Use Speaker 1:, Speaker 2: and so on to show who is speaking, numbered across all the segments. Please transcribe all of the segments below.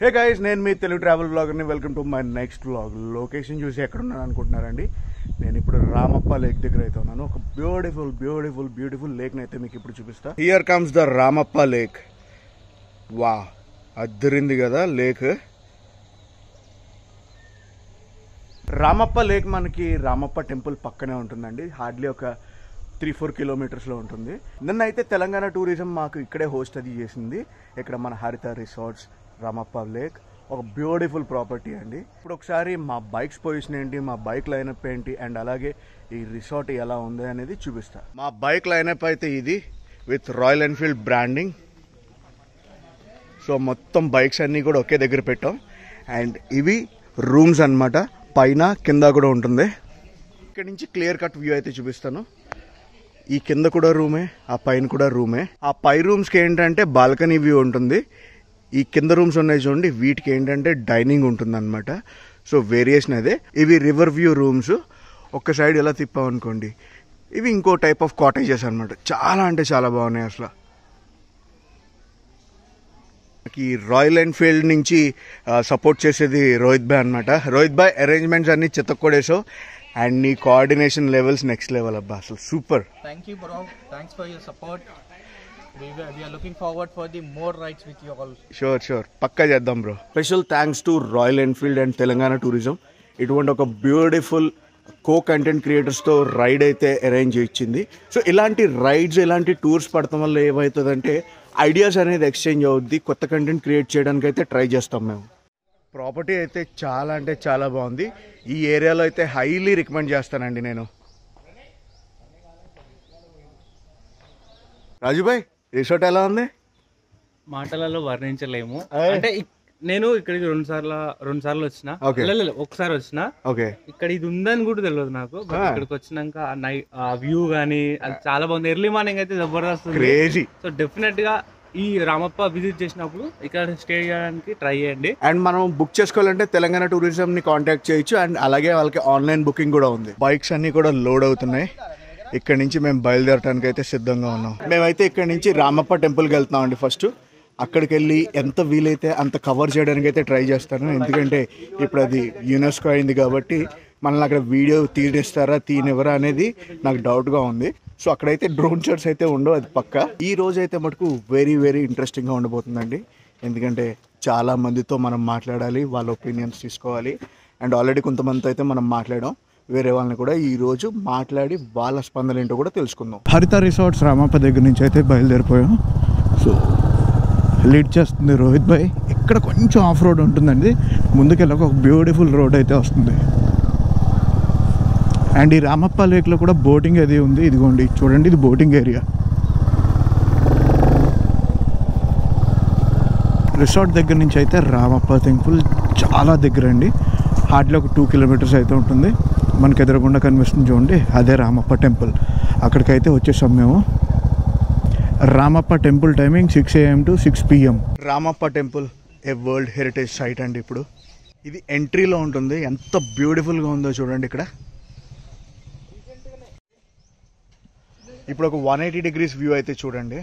Speaker 1: హే guys నేను మీ Telugu travel బ్లాగర్ని welcome to my next blog location చూసి ఎక్కడ ఉన్నాను అనుకుంటున్నారండి నేను ఇప్పుడు రామప్ప లేక్ దగ్గర అయితే ఉన్నాను ఒక బ్యూటిఫుల్ బ్యూటిఫుల్ బ్యూటిఫుల్ లేక్ని అయితే మీకు ఇప్పుడు చూపిస్తా here comes the Ramappa lake వా అద్దరింది కదా లేక్ రామప్ప లేక్ మనకి రామప్ప టెంపుల్ పక్కనే ఉంటుందండి హార్డ్లీ ఒక త్రీ ఫోర్ కిలోమీటర్స్లో ఉంటుంది నిన్న అయితే తెలంగాణ టూరిజం మాకు ఇక్కడే హోస్ట్ అది చేసింది ఇక్కడ మన హరిత రిసార్ట్స్ రామప్ప లేక్ ఒక బ్యూటిఫుల్ ప్రాపర్టీ అండి ఇప్పుడు ఒకసారి మా బైక్స్ పొజిషన్ ఏంటి మా బైక్ లైనప్ ఏంటి అండ్ అలాగే ఈ రిసార్ట్ ఎలా ఉంది అనేది చూపిస్తా మా బైక్ లైనప్ అయితే ఇది with Royal Enfield branding so మొత్తం బైక్స్ అన్నీ కూడా ఒకే దగ్గర పెట్టాం అండ్ ఇవి రూమ్స్ అన్నమాట పైన కింద కూడా ఉంటుంది ఇక్కడ నుంచి క్లియర్ కట్ వ్యూ అయితే చూపిస్తాను ఈ కింద కూడా రూమే ఆ పైన కూడా రూమే ఆ పై రూమ్స్కి ఏంటంటే బాల్కనీ వ్యూ ఉంటుంది ఈ కింద రూమ్స్ ఉన్నాయి చూడండి వీటికి ఏంటంటే డైనింగ్ ఉంటుంది అనమాట సో వేరియేషన్ అదే ఇవి రివర్ వ్యూ రూమ్స్ ఒక్క సైడ్ ఎలా తిప్పామనుకోండి ఇవి ఇంకో టైప్ ఆఫ్ కాటేజెస్ అనమాట చాలా అంటే చాలా బాగున్నాయి అసలు ఈ రాయల్ ఎన్ఫీల్డ్ నుంచి సపోర్ట్ చేసేది రోహిత్ బాయ్ అనమాట రోహిత్ బాయ్ అరేంజ్మెంట్స్ అన్ని చిత్తకొడేసావు అండ్ నీ కోఆర్డినేషన్ లెవెల్స్ నెక్స్ట్ లెవెల్ అబ్బా అసలు super
Speaker 2: Thank you, bro. Thanks for your support. We, were- we are looking forward for the more rides with you all.
Speaker 1: Sure sure పక్కా చేద్దాం bro special thanks to Royal Enfield and Telangana tourism ఇటువంటి ఒక beautiful co content క్రియేటర్స్తో ride అయితే arrange ఇచ్చింది so ఇలాంటి rides ఇలాంటి tours పడటం వల్ల ఏమవుతుందంటే ఐడియాస్ అనేది ఎక్స్చేంజ్ అవుద్ది కొత్త కంటెంట్ క్రియేట్ చేయడానికి అయితే ట్రై చేస్తాం మేము ప్రాపర్టీ అయితే చాలా అంటే చాలా బాగుంది ఈ ఏరియాలో అయితే హైలీ రికమెండ్ చేస్తానండి నేను రాజుభాయ్ రిసార్ట్ ఎలా ఉంది
Speaker 3: మాటలలో వర్ణించలేము
Speaker 1: ఏయ్.
Speaker 3: అంటే ఇక్- నేను ఇక్కడికి రెండు సార్లు రెండు సార్లు వచ్చిన
Speaker 1: Okay.
Speaker 3: లే, లే, లే, ఒకసారి వచ్చిన
Speaker 1: ఓకే
Speaker 3: ఇక్కడ ఇది ఉందని కూడా తెలియదు నాకు బట్
Speaker 1: Ah.
Speaker 3: ఇక్కడికి వచ్చినాక ఆ నై ఆ వ్యూ గానీ అది చాలా బాగుంది ఎర్లీ మార్నింగ్ అయితే జబర్దస్త్ ఉంది
Speaker 1: క్రేజీ
Speaker 3: సో డెఫినెట్ గా ఈ రామప్ప విజిట్ చేసినప్పుడు ఇక్కడ స్టే చేయడానికి ట్రై చేయండి
Speaker 1: అండ్ మనం బుక్ చేసుకోవాలంటే తెలంగాణ టూరిజం ని కాంటాక్ట్ చేయొచ్చు అండ్ అలాగే వాళ్ళకి ఆన్లైన్ బుకింగ్ కూడా ఉంది బైక్స్ అన్ని కూడా లోడ్ అవుతున్నాయి ఇక్కడ నుంచి మేము బయలుదేరడానికి అయితే సిద్ధంగా ఉన్నాం మేమైతే ఇక్కడ నుంచి రామప్ప టెంపుల్కి వెళ్తున్నాం అండి ఫస్ట్ అక్కడికి వెళ్ళి ఎంత వీలైతే అంత కవర్ చేయడానికి అయితే ట్రై చేస్తాను ఎందుకంటే ఇప్పుడు అది యునెస్కో అయింది కాబట్టి మనల్ని అక్కడ వీడియో తీనిస్తారా తీనివ్వరా అనేది నాకు డౌట్గా ఉంది సో అక్కడైతే డ్రోన్ షాట్స్ అయితే ఉండవు అది పక్క ఈ రోజు అయితే మటుకు వెరీ వెరీ ఇంట్రెస్టింగ్గా ఉండబోతుందండి ఎందుకంటే చాలా మందితో మనం మాట్లాడాలి వాళ్ళ ఒపీనియన్స్ తీసుకోవాలి అండ్ ఆల్రెడీ కొంతమందితో అయితే మనం మాట్లాడాం వేరే వాళ్ళని కూడా ఈ రోజు మాట్లాడి వాళ్ళ స్పందన ఏంటో కూడా తెలుసుకుందాం హరిత రిసార్ట్స్ రామప్ప దగ్గర నుంచి అయితే బయలుదేరిపోయాం సో లీడ్ చేస్తుంది రోహిత్ భాయ్ ఇక్కడ కొంచెం ఆఫ్ రోడ్ ఉంటుందండి ముందుకెళ్ళక ఒక బ్యూటిఫుల్ రోడ్ అయితే వస్తుంది అండ్ ఈ రామప్ప లేక్లో కూడా బోటింగ్ అది ఉంది ఇదిగోండి చూడండి ఇది బోటింగ్ ఏరియా రిసార్ట్ దగ్గర నుంచి అయితే రామప్ప టెంపుల్ చాలా దగ్గర అండి హార్డ్లీ ఒక టూ కిలోమీటర్స్ అయితే ఉంటుంది మనకి ఎదురకుండా కనిపిస్తుంది చూడండి అదే రామప్ప టెంపుల్ అక్కడికైతే వచ్చేసాం మేము Ramappa temple timing six AM to six PM Ramappa temple a world heritage site అండి ఇప్పుడు ఇది ఎంట్రీలో ఉంటుంది ఎంత బ్యూటిఫుల్గా ఉందో చూడండి ఇక్కడ ఇప్పుడు ఒక వన్ ఎయిటీ డిగ్రీస్ వ్యూ అయితే చూడండి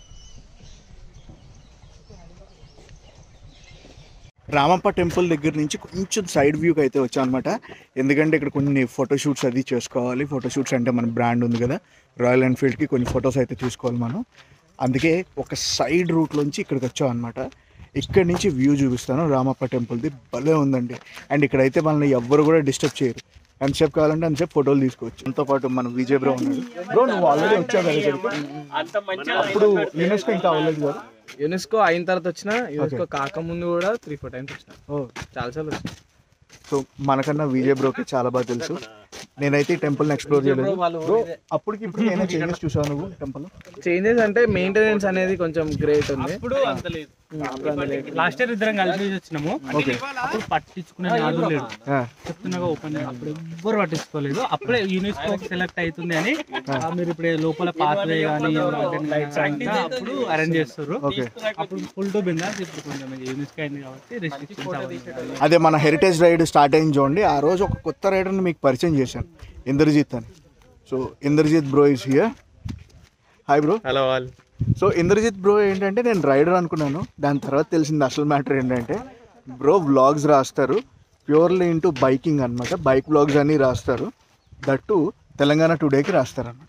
Speaker 1: రామప్ప టెంపుల్ దగ్గర నుంచి కొంచెం సైడ్ వ్యూకి అయితే వచ్చాం అనమాట ఎందుకంటే ఇక్కడ కొన్ని ఫోటోషూట్స్ అది చేసుకోవాలి ఫోటోషూట్స్ అంటే మన బ్రాండ్ ఉంది కదా రాయల్ ఎన్ఫీల్డ్కి కొన్ని ఫొటోస్ అయితే తీసుకోవాలి మనం అందుకే ఒక సైడ్ రూట్లోంచి ఇక్కడికి వచ్చాం అనమాట ఇక్కడి నుంచి వ్యూ చూపిస్తాను రామప్ప టెంపుల్ది భలే ఉందండి అండ్ ఇక్కడైతే మనల్ని ఎవ్వరు కూడా డిస్టర్బ్ చేయరు ఎంతసేపు కావాలంటే అంతసేపు ఫోటోలు తీసుకోవచ్చు ఎంతో పాటు మన విజయ్ బ్రో ఉన్నాడు బ్రో నువ్వు ఆల్రెడీ వచ్చావు కదా ఇక్కడికి అప్పుడు యునెస్కో ఇంకా అవ్వలేదు కదా
Speaker 2: యునెస్కో అయిన తర్వాత వచ్చిన యునెస్కో కాకముందు కూడా త్రీ ఫోర్ టైమ్స్ వచ్చిన
Speaker 1: ఓ
Speaker 2: చాలా సార్లు వచ్చిన
Speaker 1: సో మనకన్నా విజయ్ బ్రోకి చాలా బాగా తెలుసు నేనైతే ఈ టెంపుల్ని ఎక్స్ప్లోర్ చేయలేదు
Speaker 2: bro వాళ్ళు
Speaker 1: బ్రో అప్పటికి ఇప్పుడు ఏమైనా చేంజెస్ చూసావు నువ్వు టెంపుల్
Speaker 2: చేంజెస్ అంటే మెయింటెనెన్స్ అనేది కొంచెం గ్రేట్ ఉంది
Speaker 3: ఇప్పుడు అంత లేదు
Speaker 2: ఉమ్, అప్పుడు అంత లేదు.
Speaker 3: లాస్ట్ ఇయర్ ఇద్దరం కలిసి వచ్చినాము అప్పుడు పట్టించుకునే నాదు లేడు చెప్తున్నాగా ఓపెన్ అప్పుడు ఎవ్వరు పట్టించుకోలేదు అప్పుడే యునెస్కో సెలెక్ట్ అవుతుంది అని ఆ, మీరు ఇప్పుడు లోపల పాత్వే కానీ అప్పుడు అరేంజ్ చేస్తారు
Speaker 1: ఓకే
Speaker 3: అప్పుడు ఫుల్ టు బిందాస్ ఇప్పుడు కొంచెం యూనిస్కో అయింది కాబట్టి రెస్ట్రిక్షన్స్
Speaker 1: అదే మన హెరిటేజ్ రైడ్ స్టార్ట్ అయింది చూడండి ఆ రోజు ఒక కొత్త రైడర్ని మీకు పరిచయం చేశాను ఇంద్రజిత్ అని so Indrajit bro is here hi bro
Speaker 2: hello all
Speaker 1: so Indrajit bro ఏంటంటే నేను రైడర్ అనుకున్నాను దాని తర్వాత తెలిసింది అసలు మ్యాటర్ ఏంటంటే బ్రో వ్లాగ్స్ రాస్తారు ప్యూర్లీ ఇంటూ బైకింగ్ అనమాట బైక్ వ్లాగ్స్ అని రాస్తారు దట్టు తెలంగాణ టుడేకి రాస్తారు అనమాట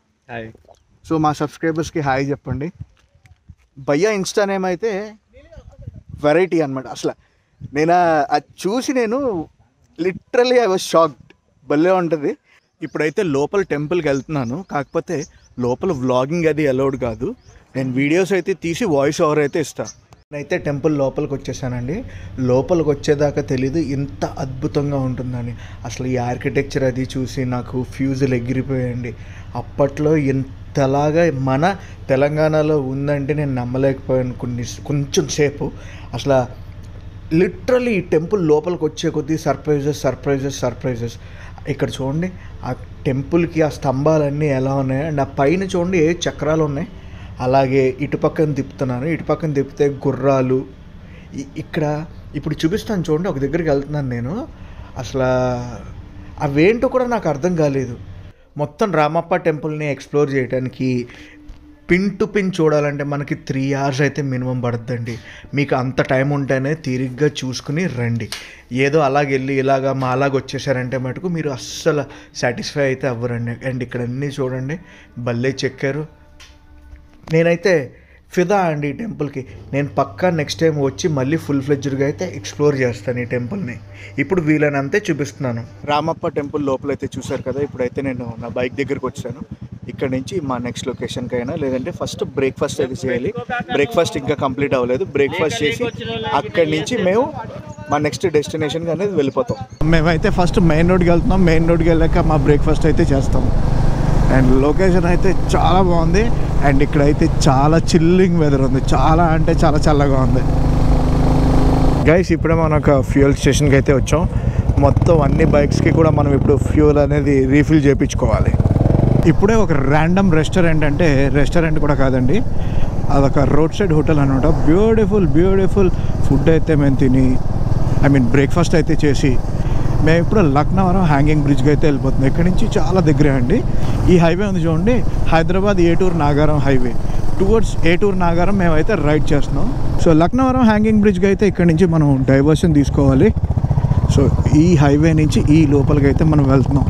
Speaker 1: సో మా సబ్స్క్రైబర్స్కి హాయ్ చెప్పండి భయ్యా ఇన్స్టా నేమ్ అయితే వెరైటీ అనమాట అసలు నేను ఆ- అది చూసి నేను లిటరలీ ఐ వాజ్ షాక్డ్ భలే ఉంటుంది ఇప్పుడైతే లోపల టెంపుల్కి వెళ్తున్నాను కాకపోతే లోపల వ్లాగింగ్ అది అలౌడ్ కాదు నేను వీడియోస్ అయితే తీసి వాయిస్ ఓవర్ అయితే ఇస్తాను నేనైతే టెంపుల్ లోపలికి వచ్చేసానండి లోపలికి వచ్చేదాకా తెలీదు ఇంత అద్భుతంగా ఉంటుందని అసలు ఈ ఆర్కిటెక్చర్ అది చూసి నాకు ఫ్యూజులు ఎగిరిపోయండి అప్పట్లో ఇంతలాగా మన తెలంగాణలో ఉందంటే నేను నమ్మలేకపోయాను కొన్ని కొంచెం సేపు అసలు లిటరలీ ఈ టెంపుల్ లోపలికి వచ్చే కొద్దీ సర్ప్రైజెస్ సర్ప్రైజెస్ సర్ప్రైజెస్ ఇక్కడ చూడండి ఆ టెంపుల్కి ఆ స్తంభాలన్నీ ఎలా ఉన్నాయి అండ్ ఆ పైన చూడండి ఏ చక్రాలు ఉన్నాయి అలాగే ఇటు పక్కన తిప్పుతున్నాను ఇటు పక్కన తిప్పితే గుర్రాలు ఇ- ఇక్కడ ఇప్పుడు చూపిస్తాను చూడండి ఒక దగ్గరికి వెళ్తున్నాను నేను అసలు అవేంటో కూడా నాకు అర్థం కాలేదు మొత్తం రామప్ప టెంపుల్ని ఎక్స్ప్లోర్ చేయడానికి పిన్ టు పిన్ చూడాలంటే మనకి త్రీ అవర్స్ అయితే మినిమం పడుతుందండి మీకు అంత టైం ఉంటేనే తీరిగ్గా చూసుకుని రండి ఏదో అలాగెళ్ళి ఇలాగా మా అలాగ వచ్చేసారంటే మటుకు మీరు అస్సలు సాటిస్ఫై అయితే అవ్వరండి అండ్ ఇక్కడ అన్నీ చూడండి భలే చెక్కారు నేనైతే ఫిదా అండి ఈ టెంపుల్కి నేను పక్కా నెక్స్ట్ టైం వచ్చి మళ్ళీ ఫుల్ ఫ్లెడ్జ్డ్గా అయితే ఎక్స్ప్లోర్ చేస్తాను ఈ టెంపుల్ని ఇప్పుడు వీలైనంతే చూపిస్తున్నాను రామప్ప టెంపుల్ లోపలైతే చూశారు కదా ఇప్పుడైతే నేను నా బైక్ దగ్గరికి వచ్చాను ఇక్కడ నుంచి మా నెక్స్ట్ లొకేషన్కి అయినా లేదంటే ఫస్ట్ బ్రేక్ఫాస్ట్ అయితే చేయాలి బ్రేక్ఫాస్ట్ ఇంకా కంప్లీట్ అవ్వలేదు బ్రేక్ఫాస్ట్ చేసి అక్కడి నుంచి మేము మా నెక్స్ట్ డెస్టినేషన్కి అనేది వెళ్ళిపోతాం మేమైతే ఫస్ట్ మెయిన్ రోడ్కి వెళ్తున్నాం మెయిన్ రోడ్కి వెళ్ళాక మా బ్రేక్ఫాస్ట్ అయితే చేస్తాం అండ్ లొకేషన్ అయితే చాలా బాగుంది అండ్ ఇక్కడైతే చాలా చిల్లింగ్ వెదర్ ఉంది చాలా అంటే చాలా చల్లగా ఉంది గైస్ ఇప్పుడే మనం ఒక ఫ్యూయల్ స్టేషన్కి అయితే వచ్చాం మొత్తం అన్ని బైక్స్కి కూడా మనం ఇప్పుడు ఫ్యూయల్ అనేది రీఫిల్ చేయించుకోవాలి ఇప్పుడే ఒక ర్యాండమ్ రెస్టారెంట్ అంటే రెస్టారెంట్ కూడా కాదండి అదొక రోడ్ సైడ్ హోటల్ అనమాట బ్యూటిఫుల్ బ్యూటిఫుల్ ఫుడ్ అయితే మేము తిని ఐ మీన్ బ్రేక్ఫాస్ట్ అయితే చేసి మేము ఇప్పుడు లక్నవరం హ్యాంగింగ్ బ్రిడ్జ్కి అయితే వెళ్ళిపోతున్నాం ఇక్కడి నుంచి చాలా దగ్గరే అండి ఈ హైవే ఉంది చూడండి హైదరాబాద్ ఏటూరు నాగారం హైవే టువర్డ్స్ ఏటూరు నాగారం మేమైతే రైడ్ చేస్తున్నాం సో లక్నవరం హ్యాంగింగ్ బ్రిడ్జ్కి అయితే ఇక్కడ నుంచి మనం డైవర్షన్ తీసుకోవాలి సో ఈ హైవే నుంచి ఈ లోపలికి అయితే మనం వెళ్తున్నాం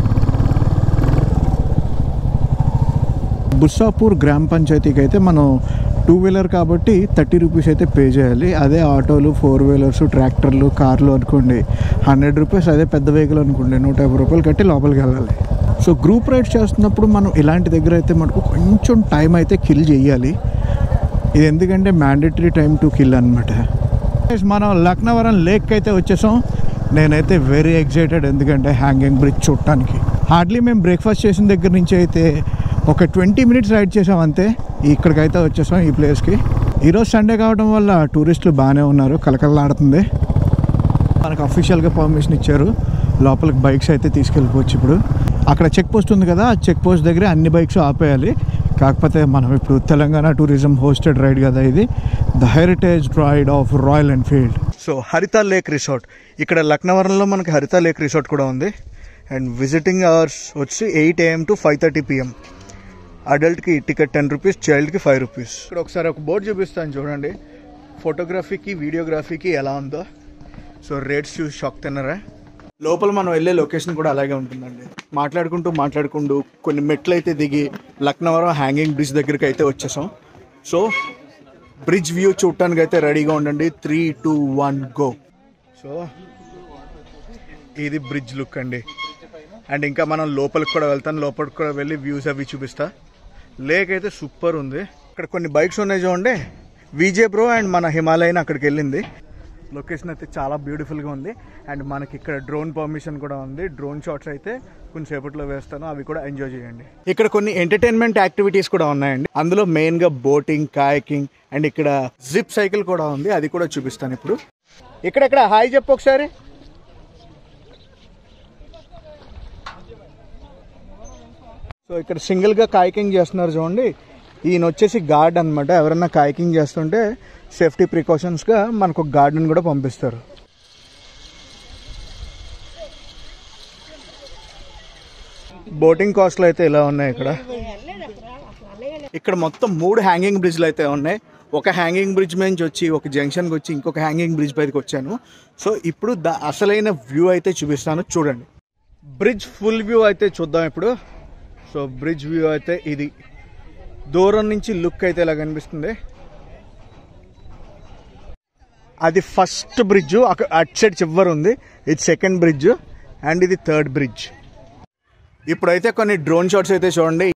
Speaker 1: బుస్సాపూర్ గ్రామ పంచాయతీకి అయితే మనం టూ వీలర్ కాబట్టి థర్టీ రూపీస్ అయితే పే చేయాలి అదే ఆటోలు ఫోర్ వీలర్స్ ట్రాక్టర్లు కార్లు అనుకోండి హండ్రెడ్ రూపీస్ అదే పెద్ద వెహికల్ అనుకోండి నూట యాభై రూపాయలు కట్టి లోపలికి వెళ్ళాలి సో గ్రూప్ రైడ్స్ చేస్తున్నప్పుడు మనం ఇలాంటి దగ్గర అయితే మనకు కొంచెం టైం అయితే కిల్ చేయాలి ఇది ఎందుకంటే మ్యాండేటరీ టైం టు కిల్ అనమాట మనం లక్నవరం లేక్ అయితే వచ్చేసాం నేనైతే వెరీ ఎక్సైటెడ్ ఎందుకంటే హ్యాంగింగ్ బ్రిడ్జ్ చూడటానికి హార్డ్లీ మేము బ్రేక్ఫాస్ట్ చేసిన దగ్గర నుంచి అయితే ఒక ట్వంటీ మినిట్స్ రైడ్ చేసాం అంతే ఇక్కడికైతే వచ్చేసాం ఈ ప్లేస్కి ఈరోజు సండే కావడం వల్ల టూరిస్టులు బాగానే ఉన్నారు కలకలలాడుతుంది మనకు అఫీషియల్గా పర్మిషన్ ఇచ్చారు లోపలికి బైక్స్ అయితే తీసుకెళ్ళిపోవచ్చు ఇప్పుడు అక్కడ చెక్ పోస్ట్ ఉంది కదా ఆ చెక్ పోస్ట్ దగ్గర అన్ని బైక్స్ ఆపేయాలి కాకపోతే మనం ఇప్పుడు తెలంగాణ టూరిజం హోస్టెడ్ రైడ్ కదా ఇది the heritage ride of Royal Enfield so Haritha lake resort ఇక్కడ లక్నవరంలో మనకి హరిత లేక్ రిసార్ట్ కూడా ఉంది అండ్ విజిటింగ్ అవర్స్ వచ్చి eight AM to five thirty PM అడల్ట్కి టికెట్ టెన్ రూపీస్ చైల్డ్కి ఫైవ్ రూపీస్ ఇక్కడ ఒకసారి ఒక బోర్డు చూపిస్తాను చూడండి ఫోటోగ్రఫీకి వీడియోగ్రఫీకి ఎలా ఉందో సో రేట్స్ చూసి షాక్ తిన్నారా లోపల మనం వెళ్ళే లొకేషన్ కూడా అలాగే ఉంటుందండి మాట్లాడుకుంటూ మాట్లాడుకుంటూ కొన్ని మెట్లు అయితే దిగి లక్నవరం హ్యాంగింగ్ బ్రిడ్జ్ దగ్గరికి అయితే వచ్చేసాం సో బ్రిడ్జ్ వ్యూ చూడటానికి అయితే రెడీగా ఉండండి three two one go so ఇది బ్రిడ్జ్ లుక్ అండి అండ్ ఇంకా మనం లోపలికి కూడా వెళ్తాం లోపలికి కూడా వెళ్ళి వ్యూస్ అవి చూపిస్తా లేక్ అయితే సూపర్ ఉంది ఇక్కడ కొన్ని బైక్స్ ఉన్నాయి చూడండి విజే ప్రో అండ్ మన హిమాలయన్ అక్కడికి వెళ్ళింది లొకేషన్ అయితే చాలా బ్యూటిఫుల్గా ఉంది అండ్ మనకి ఇక్కడ డ్రోన్ పర్మిషన్ కూడా ఉంది డ్రోన్ షాట్స్ అయితే కొంచెంసేపట్లో వేస్తాను అవి కూడా ఎంజాయ్ చేయండి ఇక్కడ కొన్ని ఎంటర్టైన్మెంట్ యాక్టివిటీస్ కూడా ఉన్నాయండి అందులో మెయిన్గా బోటింగ్ కాయకింగ్ అండ్ ఇక్కడ జిప్ సైకిల్ కూడా ఉంది అది కూడా చూపిస్తాను ఇప్పుడు ఇక్కడ ఇక్కడ హాయ్ చెప్పు ఒకసారి సో ఇక్కడ సింగిల్గా కాయకింగ్ చేస్తున్నారు చూడండి ఈయన వచ్చేసి గార్డ్ అనమాట ఎవరన్నా కాయకింగ్ చేస్తుంటే సేఫ్టీ ప్రికాషన్స్గా మనకు ఒక గార్డెన్ కూడా పంపిస్తారు బోటింగ్ కాస్ట్లు అయితే ఇలా ఉన్నాయి ఇక్కడ ఇక్కడ మొత్తం మూడు హ్యాంగింగ్ బ్రిడ్జ్లు అయితే ఉన్నాయి ఒక హ్యాంగింగ్ బ్రిడ్జ్ నుంచి వచ్చి ఒక జంక్షన్కి వచ్చి ఇంకొక హ్యాంగింగ్ బ్రిడ్జ్ పైకి వచ్చాను సో ఇప్పుడు ద అసలైన వ్యూ అయితే చూపిస్తాను చూడండి బ్రిడ్జ్ ఫుల్ వ్యూ అయితే చూద్దాం ఇప్పుడు సో బ్రిడ్జ్ వ్యూ అయితే ఇది దూరం నుంచి లుక్ అయితే ఇలా కనిపిస్తుంది అది ఫస్ట్ బ్రిడ్జ్ అటు సైడ్ చివరి ఉంది ఇది సెకండ్ బ్రిడ్జ్ అండ్ ఇది థర్డ్ బ్రిడ్జ్ ఇప్పుడైతే కొన్ని డ్రోన్ షాట్స్ అయితే చూడండి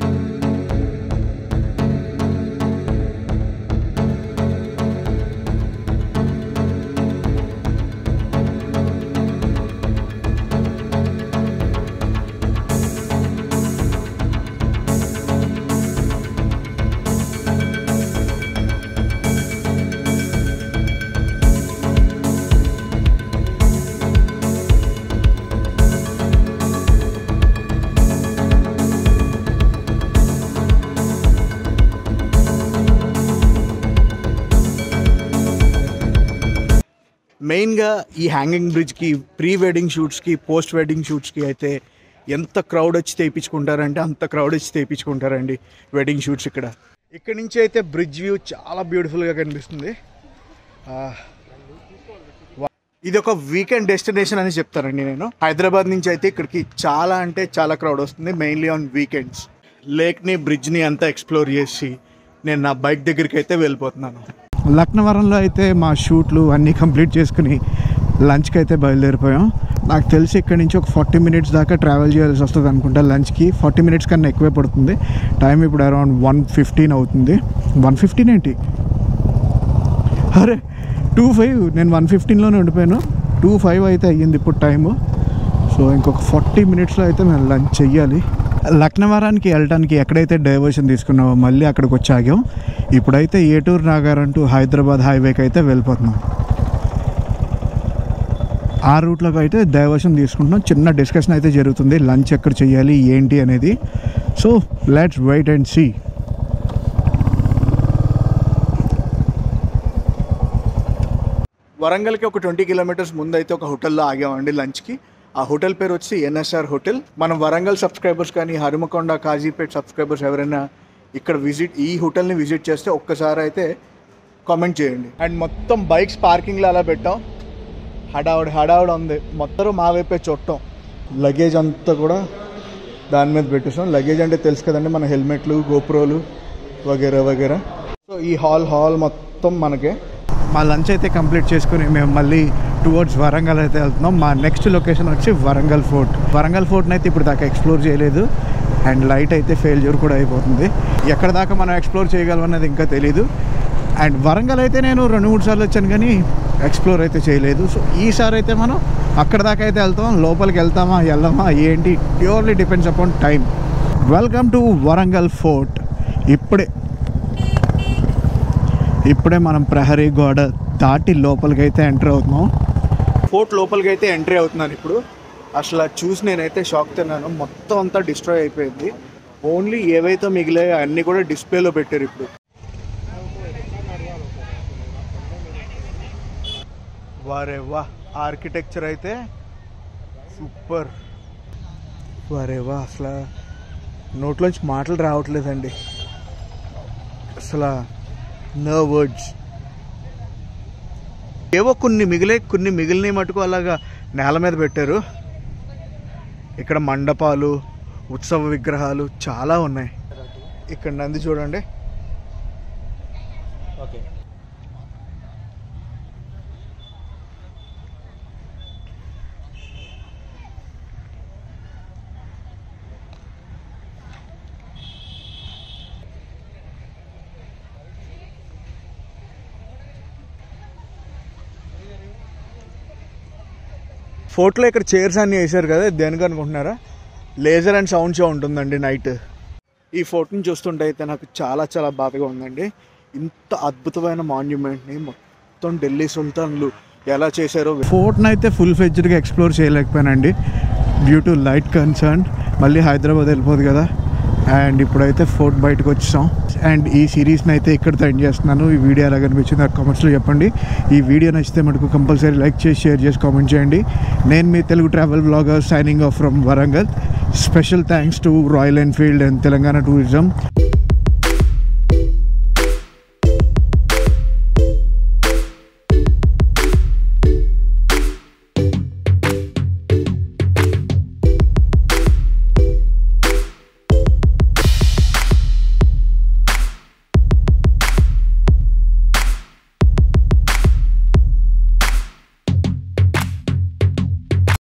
Speaker 1: మెయిన్గా ఈ హ్యాంగింగ్ బ్రిడ్జ్కి ప్రీ వెడ్డింగ్ షూట్స్కి పోస్ట్ వెడ్డింగ్ షూట్స్కి అయితే ఎంత క్రౌడ్ వచ్చి తెప్పించుకుంటారంటే అంత క్రౌడ్ వచ్చి తెప్పించుకుంటారండి వెడ్డింగ్ షూట్స్ ఇక్కడ ఇక్కడ నుంచి అయితే బ్రిడ్జ్ వ్యూ చాలా బ్యూటిఫుల్గా కనిపిస్తుంది ఆ, వా- ఇది ఒక వీకెండ్ డెస్టినేషన్ అని చెప్తానండి నేను హైదరాబాద్ నుంచి అయితే ఇక్కడికి చాలా అంటే చాలా క్రౌడ్ వస్తుంది మెయిన్లీ ఆన్ వీకెండ్స్ లేక్ని బ్రిడ్జ్ని అంతా ఎక్స్ప్లోర్ చేసి నేను నా బైక్ దగ్గరికి అయితే వెళ్ళిపోతున్నాను లక్నవరంలో అయితే మా షూట్లు అన్నీ కంప్లీట్ చేసుకుని లంచ్కి అయితే బయలుదేరిపోయాం నాకు తెలిసి ఇక్కడ నుంచి ఒక ఫార్టీ మినిట్స్ దాకా ట్రావెల్ చేయాల్సి వస్తుంది అనుకుంటా లంచ్కి ఫార్టీ మినిట్స్ కన్నా ఎక్కువే పడుతుంది టైం ఇప్పుడు అరౌండ్ వన్ ఫిఫ్టీన్ అవుతుంది వన్ ఫిఫ్టీన్ ఏంటి అరే టూ ఫైవ్ నేను వన్ ఫిఫ్టీన్లోనే ఉండిపోయాను టూ ఫైవ్ అయితే అయ్యింది ఇప్పుడు టైము సో ఇంకొక ఫార్టీ మినిట్స్లో అయితే మేము లంచ్ చెయ్యాలి లక్నవరానికి వెళ్ళడానికి ఎక్కడైతే డైవర్షన్ తీసుకున్నామో మళ్ళీ అక్కడికి వచ్చి ఆగాం ఇప్పుడైతే ఏటూరు నాగారం టు హైదరాబాద్ హైవేకి అయితే వెళ్ళిపోతున్నాం ఆ రూట్లోకి అయితే డైవర్షన్ తీసుకుంటున్నాం చిన్న డిస్కషన్ అయితే జరుగుతుంది లంచ్ ఎక్కడ చేయాలి ఏంటి అనేది so let's wait and see వరంగల్కి ఒక ట్వంటీ కిలోమీటర్స్ ముందు అయితే ఒక హోటల్లో ఆగామండి లంచ్కి ఆ హోటల్ పేరు వచ్చి ఎన్ఎస్ఆర్ హోటల్ మనం వరంగల్ సబ్స్క్రైబర్స్ కానీ హనుమకొండ కాజీపేట్ సబ్స్క్రైబర్స్ ఎవరైనా ఇక్కడ విజిట్ ఈ హోటల్ని విజిట్ చేస్తే ఒక్కసారి అయితే కామెంట్ చేయండి అండ్ మొత్తం బైక్స్ పార్కింగ్లో అలా పెట్టాం హడావుడి హడావుడి ఉంది మొత్తం మా వైపే చుట్టం లగేజ్ అంతా కూడా దాని మీద పెట్టేసాం లగేజ్ అంటే తెలుసు కదండి మన హెల్మెట్లు గోప్రోలు వగేరా వగేరా సో ఈ హాల్ హాల్ మొత్తం మనకే మా లంచ్ అయితే కంప్లీట్ చేసుకుని మేము మళ్ళీ టువర్డ్స్ వరంగల్ అయితే వెళ్తున్నాం మా నెక్స్ట్ లొకేషన్ వచ్చి వరంగల్ ఫోర్ట్ వరంగల్ ఫోర్ట్ని అయితే ఇప్పుడు దాకా ఎక్స్ప్లోర్ చేయలేదు అండ్ లైట్ అయితే ఫెయిల్యూర్ కూడా అయిపోతుంది ఎక్కడ దాకా మనం ఎక్స్ప్లోర్ చేయగలం అన్నది ఇంకా తెలీదు అండ్ వరంగల్ అయితే నేను రెండు మూడు సార్లు వచ్చాను కానీ ఎక్స్ప్లోర్ అయితే చేయలేదు సో ఈసారి అయితే మనం అక్కడ దాకా అయితే వెళ్తాం లోపలికి వెళ్తామా వెళ్ళామా ఏంటి purely depends upon time welcome to Warangal fort ఇప్పుడే ఇప్పుడే మనం ప్రహరీ గోడ దాటి లోపలికి అయితే ఎంటర్ అవుతున్నాం ఫోర్ట్ లోపలికి అయితే ఎంట్రీ అవుతున్నాను ఇప్పుడు అసలు అది చూసి నేనైతే షాక్ తిన్నాను మొత్తం అంతా డిస్ట్రాయ్ అయిపోయింది ఓన్లీ ఏవైతే మిగిలాయో అన్నీ కూడా డిస్ప్లేలో పెట్టారు ఇప్పుడు వారే వా ఆర్కిటెక్చర్ అయితే సూపర్ వారే వా అసలు నోట్లోంచి మాటలు రావట్లేదండి అసలు నో వర్డ్స్ ఏవో కొన్ని మిగిలే కొన్ని మిగిలిన మటుకు అలాగా నేల మీద పెట్టారు ఇక్కడ మండపాలు ఉత్సవ విగ్రహాలు చాలా ఉన్నాయి ఇక్కడ నంది చూడండి
Speaker 2: ఓకే
Speaker 1: ఫోర్ట్లో ఇక్కడ చైర్స్ అన్ని వేసారు కదా ఇది దేనికి అనుకుంటున్నారా లేజర్ అండ్ సౌండ్ షో ఉంటుందండి నైట్ ఈ ఫోర్ట్ని చూస్తుంటే అయితే నాకు చాలా చాలా బాధగా ఉందండి ఇంత అద్భుతమైన మాన్యుమెంట్ని మొత్తం ఢిల్లీ సుల్తాన్లు ఎలా చేశారో ఫోర్ట్ని అయితే ఫుల్ ఫెజ్డ్గా ఎక్స్ప్లోర్ చేయలేకపోయానండి డ్యూ టు లైట్ కన్సర్న్ మళ్ళీ హైదరాబాద్ వెళ్ళిపోదు కదా అండ్ ఇప్పుడైతే ఫోర్ట్ బయటకు వచ్చాం అండ్ ఈ సిరీస్ని అయితే ఇక్కడితో ఎండ్ చేస్తున్నాను ఈ వీడియో ఎలా కనిపించింది నాకు కామెంట్స్లో చెప్పండి ఈ వీడియో నచ్చితే మటుకు కంపల్సరీ లైక్ చేసి షేర్ చేసి కామెంట్ చేయండి నేను మీ Telugu travel blogger signing off from Warangal special thanks to Royal Enfield and Telangana tourism